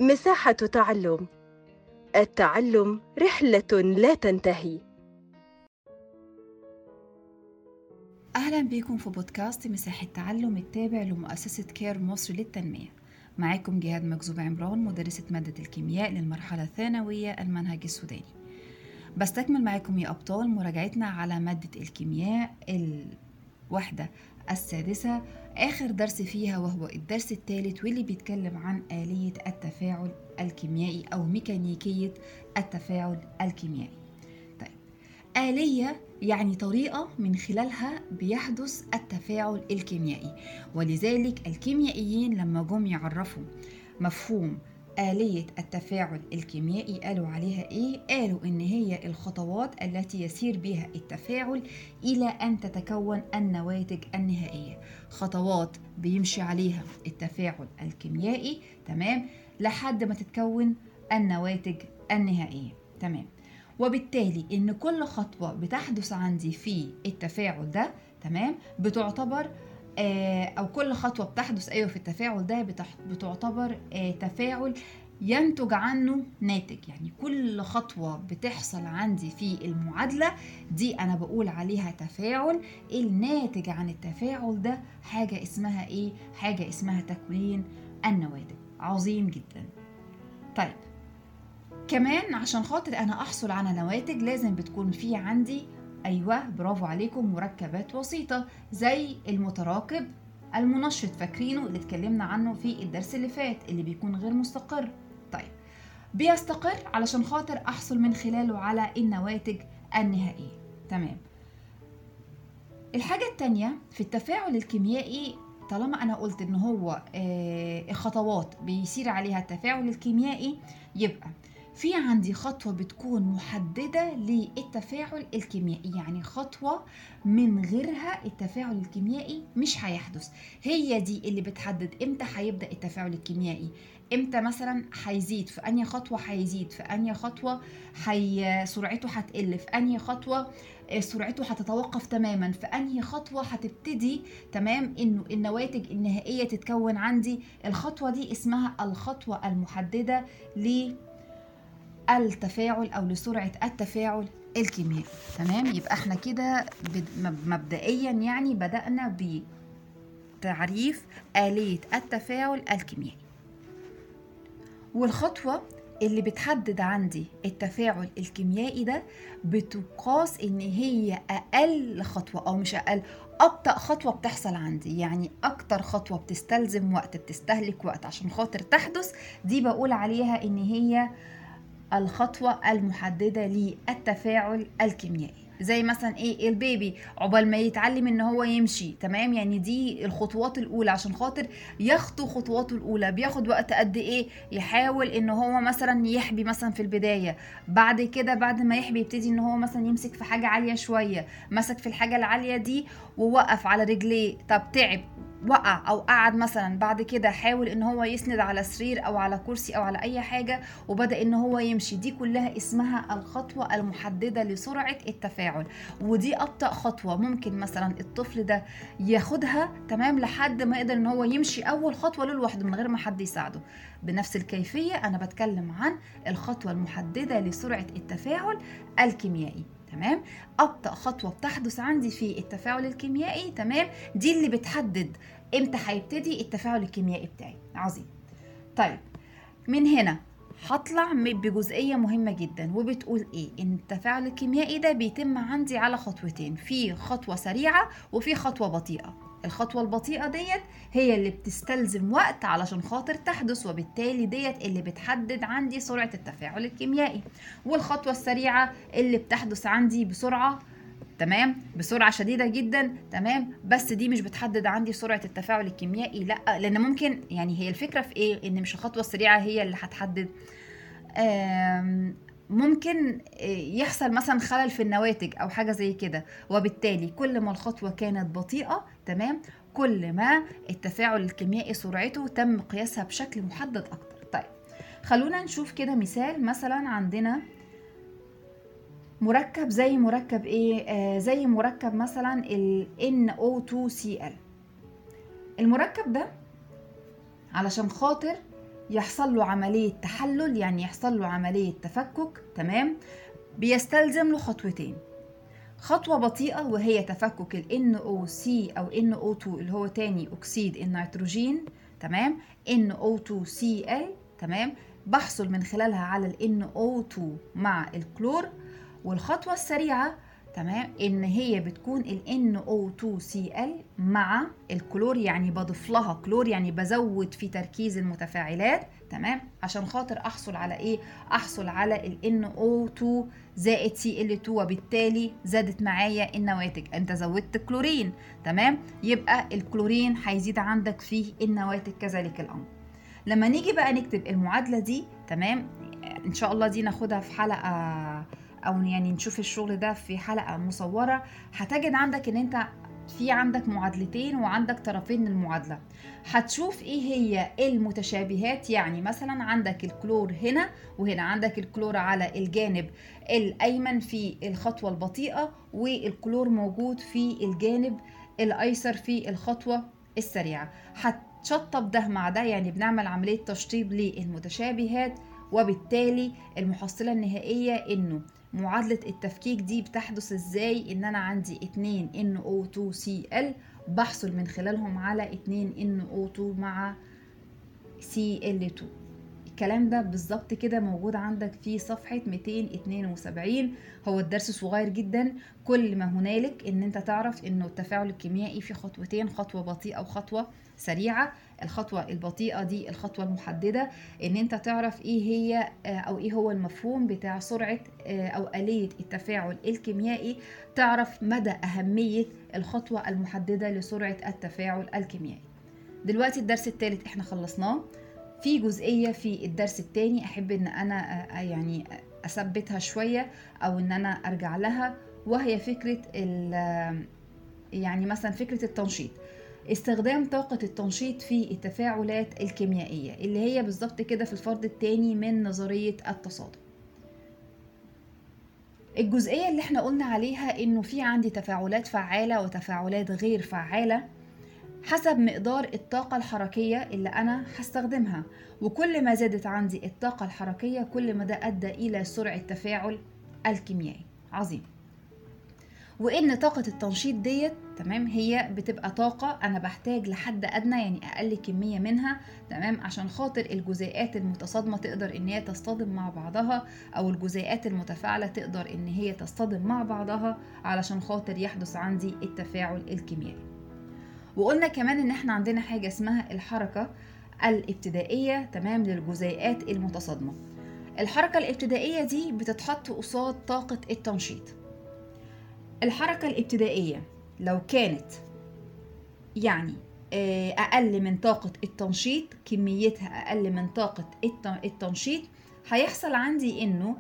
مساحة تعلم التعلم رحلة لا تنتهي أهلا بكم في بودكاست مساحة تعلم التابع لمؤسسة كير مصر للتنمية معاكم جهاد مكذوب عمران مدرسة مادة الكيمياء للمرحلة الثانوية المنهج السوداني بستكمل معاكم يا أبطال مراجعتنا على مادة الكيمياء الوحدة السادسة آخر درس فيها وهو الدرس الثالث واللي بيتكلم عن آلية التفاعل الكيميائي أو ميكانيكية التفاعل الكيميائي طيب آلية يعني طريقة من خلالها بيحدث التفاعل الكيميائي ولذلك الكيميائيين لما جم يعرفوا مفهوم آلية التفاعل الكيميائي قالوا عليها إيه؟ قالوا إن هي الخطوات التي يسير بها التفاعل إلى أن تتكون النواتج النهائية خطوات بيمشي عليها التفاعل الكيميائي تمام لحد ما تتكون النواتج النهائية تمام وبالتالي إن كل خطوة بتحدث عندي في التفاعل ده تمام بتعتبر آه، او كل خطوه بتحدث ايوه في التفاعل ده بتعتبر آه، تفاعل ينتج عنه ناتج يعني كل خطوة بتحصل عندي في المعادلة دي أنا بقول عليها تفاعل الناتج عن التفاعل ده حاجة اسمها إيه؟ حاجة اسمها تكوين النواتج عظيم جدا طيب كمان عشان خاطر أنا أحصل على نواتج لازم بتكون في عندي أيوة برافو عليكم مركبات وسيطة زي المتراكب المنشط فاكرينه اللي اتكلمنا عنه في الدرس اللي فات اللي بيكون غير مستقر طيب بيستقر علشان خاطر أحصل من خلاله على النواتج النهائية تمام الحاجة التانية في التفاعل الكيميائي طالما أنا قلت إن هو آه الخطوات بيصير عليها التفاعل الكيميائي يبقى في عندي خطوة بتكون محددة للتفاعل الكيميائي يعني خطوة من غيرها التفاعل الكيميائي مش هيحدث هي دي اللي بتحدد امتى هيبدأ التفاعل الكيميائي امتى مثلا هيزيد في انهي خطوه هيزيد في انهي خطوه حي سرعته هتقل في انهي خطوه آه، سرعته هتتوقف تماما في انهي خطوه هتبتدي تمام انه النواتج النهائيه تتكون عندي الخطوه دي اسمها الخطوه المحدده ل التفاعل او لسرعه التفاعل الكيميائي تمام يبقى احنا كده مبدئيا يعني بدانا بتعريف اليه التفاعل الكيميائي والخطوه اللي بتحدد عندي التفاعل الكيميائي ده بتقاس ان هي اقل خطوه او مش اقل ابطا خطوه بتحصل عندي يعني اكتر خطوه بتستلزم وقت بتستهلك وقت عشان خاطر تحدث دي بقول عليها ان هي الخطوة المحددة للتفاعل الكيميائي زي مثلا ايه البيبي عقبال ما يتعلم ان هو يمشي تمام يعني دي الخطوات الاولى عشان خاطر يخطو خطواته الاولى بياخد وقت قد ايه يحاول ان هو مثلا يحبي مثلا في البدايه بعد كده بعد ما يحبي يبتدي ان هو مثلا يمسك في حاجه عاليه شويه مسك في الحاجه العاليه دي ووقف على رجليه طب تعب وقع او قعد مثلا بعد كده حاول ان هو يسند على سرير او على كرسي او على اي حاجه وبدا ان هو يمشي دي كلها اسمها الخطوه المحدده لسرعه التفاعل ودي ابطا خطوه ممكن مثلا الطفل ده ياخدها تمام لحد ما يقدر ان هو يمشي اول خطوه له لوحده من غير ما حد يساعده بنفس الكيفيه انا بتكلم عن الخطوه المحدده لسرعه التفاعل الكيميائي تمام ابطا خطوه بتحدث عندي في التفاعل الكيميائي تمام دي اللي بتحدد امتى هيبتدي التفاعل الكيميائي بتاعي عظيم طيب من هنا هطلع بجزئية مهمة جدا وبتقول ايه ان التفاعل الكيميائي ده بيتم عندي على خطوتين في خطوة سريعة وفي خطوة بطيئة الخطوة البطيئة ديت هي اللي بتستلزم وقت علشان خاطر تحدث وبالتالي ديت اللي بتحدد عندي سرعة التفاعل الكيميائي والخطوة السريعة اللي بتحدث عندي بسرعة تمام بسرعه شديده جدا تمام بس دي مش بتحدد عندي سرعه التفاعل الكيميائي لا لان ممكن يعني هي الفكره في ايه ان مش الخطوه السريعه هي اللي هتحدد ممكن يحصل مثلا خلل في النواتج او حاجه زي كده وبالتالي كل ما الخطوه كانت بطيئه تمام كل ما التفاعل الكيميائي سرعته تم قياسها بشكل محدد اكتر طيب خلونا نشوف كده مثال مثلا عندنا مركب زي مركب ايه آه زي مركب مثلا ال NO2Cl المركب ده علشان خاطر يحصل له عملية تحلل يعني يحصل له عملية تفكك تمام بيستلزم له خطوتين خطوة بطيئة وهي تفكك ال NOC أو NO2 اللي هو تاني أكسيد النيتروجين تمام NO2Cl تمام بحصل من خلالها على ال NO2 مع الكلور والخطوة السريعة تمام ان هي بتكون ال NO2Cl مع الكلور يعني بضيف لها كلور يعني بزود في تركيز المتفاعلات تمام عشان خاطر احصل على ايه احصل على ال NO2 زائد Cl2 وبالتالي زادت معايا النواتج انت زودت كلورين تمام يبقى الكلورين هيزيد عندك في النواتج كذلك الامر لما نيجي بقى نكتب المعادله دي تمام ان شاء الله دي ناخدها في حلقه او يعني نشوف الشغل ده في حلقه مصوره هتجد عندك ان انت في عندك معادلتين وعندك طرفين للمعادله هتشوف ايه هي المتشابهات يعني مثلا عندك الكلور هنا وهنا عندك الكلور على الجانب الايمن في الخطوه البطيئه والكلور موجود في الجانب الايسر في الخطوه السريعه هتشطب ده مع ده يعني بنعمل عمليه تشطيب للمتشابهات وبالتالي المحصله النهائيه انه معادلة التفكيك دي بتحدث ازاي ان انا عندي 2 NO2Cl بحصل من خلالهم على 2 NO2 مع Cl2 الكلام ده بالظبط كده موجود عندك في صفحة 272 هو الدرس صغير جدا كل ما هنالك ان انت تعرف انه التفاعل الكيميائي في خطوتين خطوة بطيئة وخطوة سريعة الخطوة البطيئة دي الخطوة المحددة ان انت تعرف ايه هي او ايه هو المفهوم بتاع سرعة او آلية التفاعل الكيميائي تعرف مدى أهمية الخطوة المحددة لسرعة التفاعل الكيميائي دلوقتي الدرس الثالث احنا خلصناه في جزئية في الدرس الثاني احب ان انا يعني اثبتها شوية او ان انا ارجع لها وهي فكرة يعني مثلا فكرة التنشيط استخدام طاقة التنشيط في التفاعلات الكيميائية اللي هي بالظبط كده في الفرض الثاني من نظرية التصادم الجزئية اللي احنا قلنا عليها انه في عندي تفاعلات فعالة وتفاعلات غير فعالة حسب مقدار الطاقة الحركية اللي أنا هستخدمها وكل ما زادت عندي الطاقة الحركية كل ما ده أدى إلى سرعة تفاعل الكيميائي عظيم وان طاقة التنشيط ديت تمام هي بتبقى طاقة انا بحتاج لحد ادنى يعني اقل كمية منها تمام عشان خاطر الجزيئات المتصادمة تقدر ان هي تصطدم مع بعضها او الجزيئات المتفاعلة تقدر ان هي تصطدم مع بعضها علشان خاطر يحدث عندي التفاعل الكيميائي وقلنا كمان ان احنا عندنا حاجة اسمها الحركة الابتدائية تمام للجزيئات المتصادمة الحركة الابتدائية دي بتتحط قصاد طاقة التنشيط الحركة الابتدائية لو كانت يعني أقل من طاقة التنشيط كميتها أقل من طاقة التنشيط هيحصل عندي إنه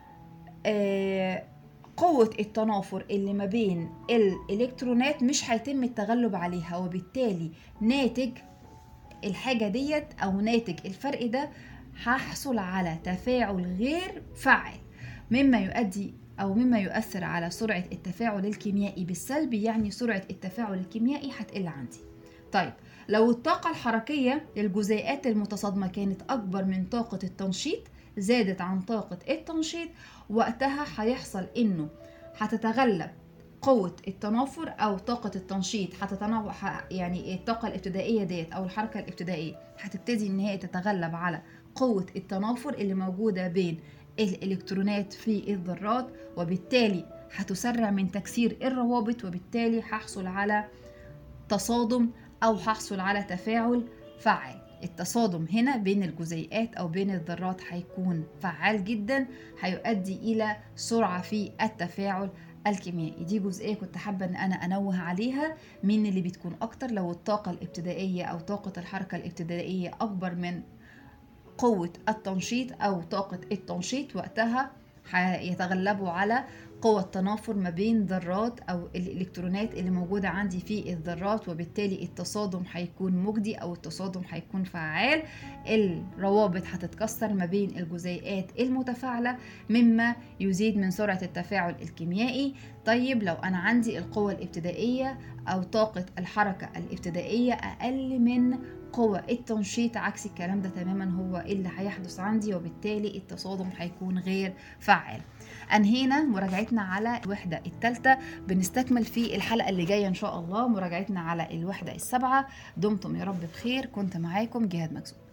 قوة التنافر اللي ما بين الإلكترونات مش هيتم التغلب عليها وبالتالي ناتج الحاجة ديت أو ناتج الفرق ده هحصل على تفاعل غير فعال مما يؤدي أو مما يؤثر على سرعة التفاعل الكيميائي بالسلب يعني سرعة التفاعل الكيميائي هتقل عندي طيب لو الطاقة الحركية للجزيئات المتصادمة كانت أكبر من طاقة التنشيط زادت عن طاقة التنشيط وقتها هيحصل إنه هتتغلب قوة التنافر أو طاقة التنشيط هتتنوع يعني الطاقة الابتدائية ديت أو الحركة الابتدائية هتبتدي إن هي تتغلب على قوة التنافر اللي موجودة بين الإلكترونات في الذرات وبالتالي هتسرع من تكسير الروابط وبالتالي هحصل على تصادم أو هحصل على تفاعل فعال التصادم هنا بين الجزيئات أو بين الذرات هيكون فعال جدا هيؤدي إلى سرعة في التفاعل الكيميائي دي جزئية كنت حابة ان انا انوه عليها مين اللي بتكون اكتر لو الطاقة الابتدائية او طاقة الحركة الابتدائية اكبر من قوة التنشيط او طاقة التنشيط وقتها هيتغلبوا على قوة التنافر ما بين ذرات أو الإلكترونات اللي موجودة عندي في الذرات وبالتالي التصادم هيكون مجدي أو التصادم هيكون فعال الروابط هتتكسر ما بين الجزيئات المتفاعلة مما يزيد من سرعة التفاعل الكيميائي طيب لو أنا عندي القوة الابتدائية أو طاقة الحركة الابتدائية أقل من بقوة التنشيط عكس الكلام ده تماما هو اللي هيحدث عندي وبالتالي التصادم هيكون غير فعال انهينا مراجعتنا على الوحدة الثالثة بنستكمل في الحلقة اللي جاية ان شاء الله مراجعتنا على الوحدة السابعة دمتم يا رب بخير كنت معاكم جهاد مكسوم